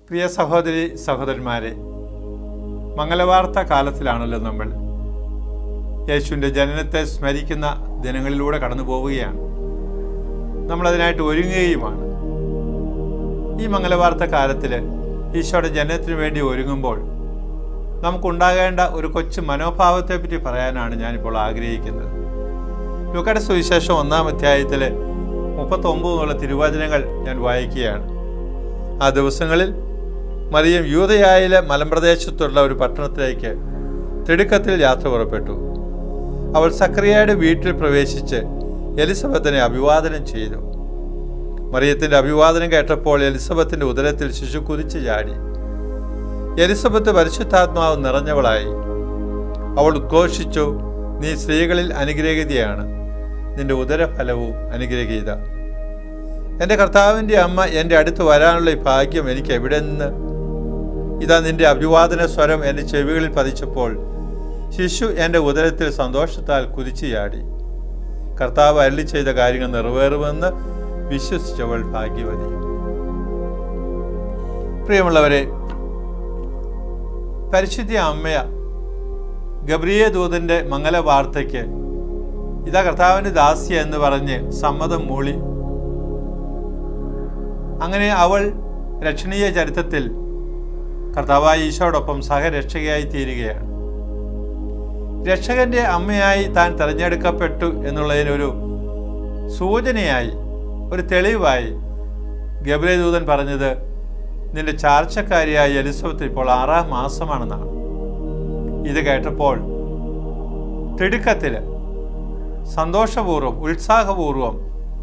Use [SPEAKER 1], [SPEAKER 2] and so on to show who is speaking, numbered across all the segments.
[SPEAKER 1] പ്രിയ സഹോദരി സഹോദരന്മാരെ മംഗലവാർത്ത കാലത്തിലാണല്ലോ നമ്മൾ യേശുവിൻ്റെ ജനനത്തെ സ്മരിക്കുന്ന ദിനങ്ങളിലൂടെ കടന്നു പോവുകയാണ് നമ്മളതിനായിട്ട് ഒരുങ്ങുകയുമാണ് ഈ മംഗലവാർത്ത കാലത്തിൽ ഈശോയുടെ ജനനത്തിന് വേണ്ടി ഒരുങ്ങുമ്പോൾ നമുക്കുണ്ടാകേണ്ട ഒരു കൊച്ചു മനോഭാവത്തെപ്പറ്റി പറയാനാണ് ഞാനിപ്പോൾ ആഗ്രഹിക്കുന്നത് ലുക്കയുടെ സുവിശേഷം ഒന്നാം അധ്യായത്തിൽ മുപ്പത്തൊമ്പത് എന്നുള്ള തിരുവചനങ്ങൾ ഞാൻ വായിക്കുകയാണ് ആ ദിവസങ്ങളിൽ മറിയം യൂതയായിലെ മലമ്പ്രദേശത്തുള്ള ഒരു പട്ടണത്തിലേക്ക് തിടുക്കത്തിൽ യാത്ര പുറപ്പെട്ടു അവൾ സക്രിയയുടെ വീട്ടിൽ പ്രവേശിച്ച് എലിസബത്തിനെ അഭിവാദനം ചെയ്തു മറിയത്തിന്റെ അഭിവാദനം കേട്ടപ്പോൾ എലിസബത്തിന്റെ ഉദരത്തിൽ ശിശു കുതിച്ചു ചാടി എലിസബത്ത് പരിശുദ്ധാത്മാവ് നിറഞ്ഞവളായി അവൾ ഉദ്ഘോഷിച്ചു നീ സ്ത്രീകളിൽ അനുഗ്രഹീതയാണ് നിന്റെ ഉദരഫലവും അനുഗ്രഹീത എൻ്റെ കർത്താവിൻ്റെ അമ്മ എൻ്റെ അടുത്ത് വരാനുള്ള ഈ ഭാഗ്യം എനിക്ക് എവിടെ നിന്ന് ഇതാ നിന്റെ അഭിവാദന സ്വരം എൻ്റെ ചെവികളിൽ പതിച്ചപ്പോൾ ശിശു എൻ്റെ ഉദരത്തിൽ സന്തോഷത്താൽ കുതിച്ചു ചാടി കർത്താവ് അരളി ചെയ്ത കാര്യങ്ങൾ നിറവേറുമെന്ന് വിശ്വസിച്ചവൾ ഭാഗ്യവതി പ്രിയമുള്ളവരെ പരിശുദ്ധ അമ്മയ ഗബ്രിയ ദൂതന്റെ മംഗലവാർത്തയ്ക്ക് ഇതാ കർത്താവിന്റെ ദാസ്യ എന്ന് പറഞ്ഞ് സമ്മതം മൂളി അങ്ങനെ അവൾ രക്ഷണീയ ചരിത്രത്തിൽ കർത്താവായ ഈശോടൊപ്പം സഹരക്ഷകയായി തീരുകയാണ് രക്ഷകന്റെ അമ്മയായി താൻ തിരഞ്ഞെടുക്കപ്പെട്ടു എന്നുള്ളതിനൊരു സൂചനയായി ഒരു തെളിവായി ഗബ്രദൂതൻ പറഞ്ഞത് നിന്റെ ചാർച്ചക്കാരിയായ എലിസബത്ത് ഇപ്പോൾ ആറാം മാസമാണെന്നാണ് ഇത് കേട്ടപ്പോൾ തിടുക്കത്തിൽ സന്തോഷപൂർവ്വം ഉത്സാഹപൂർവം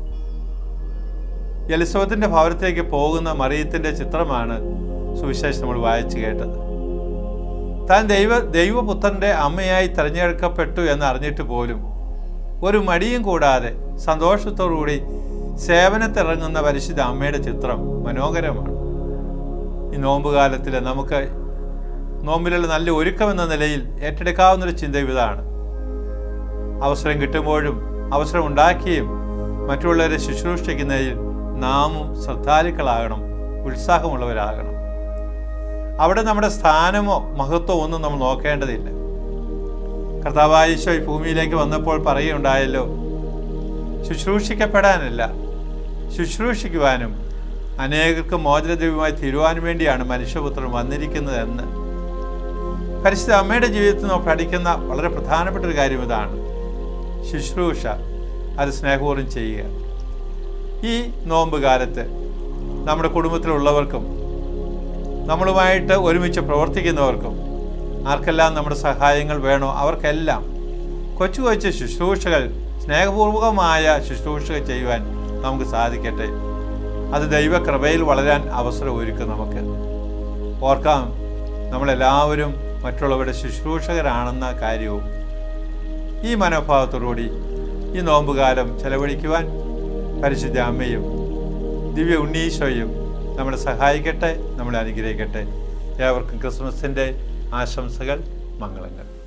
[SPEAKER 1] എലിസബത്തിന്റെ ഭവനത്തിലേക്ക് പോകുന്ന മറിയത്തിന്റെ ചിത്രമാണ് സുവിശേഷം നമ്മൾ വായിച്ചു കേട്ടത് താൻ ദൈവ ദൈവപുത്രന്റെ അമ്മയായി തിരഞ്ഞെടുക്കപ്പെട്ടു എന്ന് അറിഞ്ഞിട്ട് പോലും ഒരു മടിയും കൂടാതെ സന്തോഷത്തോടുകൂടി സേവനത്തിറങ്ങുന്ന പരിശുദ്ധ അമ്മയുടെ ചിത്രം മനോഹരമാണ് ഈ നോമ്പുകാലത്തിൽ നമുക്ക് നോമ്പിലുള്ള നല്ല ഒരുക്കമെന്ന നിലയിൽ ഏറ്റെടുക്കാവുന്നൊരു ചിന്ത ഇതാണ് അവസരം കിട്ടുമ്പോഴും അവസരം ഉണ്ടാക്കിയും മറ്റുള്ളവരെ ശുശ്രൂഷിക്കുന്നതിൽ നാമും ശ്രദ്ധാലുക്കളാകണം ഉത്സാഹമുള്ളവരാകണം അവിടെ നമ്മുടെ സ്ഥാനമോ മഹത്വമോ ഒന്നും നമ്മൾ നോക്കേണ്ടതില്ല കർത്താവായ ഈശോ ഈ ഭൂമിയിലേക്ക് വന്നപ്പോൾ പറയുകയുണ്ടായല്ലോ ശുശ്രൂഷിക്കപ്പെടാനല്ല ശുശ്രൂഷിക്കുവാനും അനേകർക്ക് മോചനദ്രവ്യമായി തീരുവാനും വേണ്ടിയാണ് മനുഷ്യപുത്രൻ വന്നിരിക്കുന്നതെന്ന് പരിശുദ്ധ അമ്മയുടെ ജീവിതത്തിൽ നമ്മൾ പഠിക്കുന്ന വളരെ പ്രധാനപ്പെട്ട ഒരു കാര്യം ഇതാണ് ശുശ്രൂഷ അത് സ്നേഹപൂർവ്വം ചെയ്യുക ഈ നോമ്പ് കാലത്ത് നമ്മുടെ കുടുംബത്തിലുള്ളവർക്കും നമ്മളുമായിട്ട് ഒരുമിച്ച് പ്രവർത്തിക്കുന്നവർക്കും ആർക്കെല്ലാം നമ്മുടെ സഹായങ്ങൾ വേണോ അവർക്കെല്ലാം കൊച്ചു കൊച്ചു ശുശ്രൂഷകൾ സ്നേഹപൂർവകമായ ശുശ്രൂഷകൾ ചെയ്യുവാൻ നമുക്ക് സാധിക്കട്ടെ അത് ദൈവകൃപയിൽ വളരാൻ അവസരം ഒരുക്കും നമുക്ക് ഓർക്കാം നമ്മളെല്ലാവരും മറ്റുള്ളവരുടെ ശുശ്രൂഷകരാണെന്ന കാര്യവും ഈ മനോഭാവത്തോടുകൂടി ഈ നോമ്പുകാലം ചെലവഴിക്കുവാൻ പരിശുദ്ധ അമ്മയും ദിവ്യ ഉണ്ണീശോയും നമ്മളെ സഹായിക്കട്ടെ നമ്മളെ അനുഗ്രഹിക്കട്ടെ ഏവർക്കും ക്രിസ്മസിൻ്റെ ആശംസകൾ മംഗളങ്ങൾ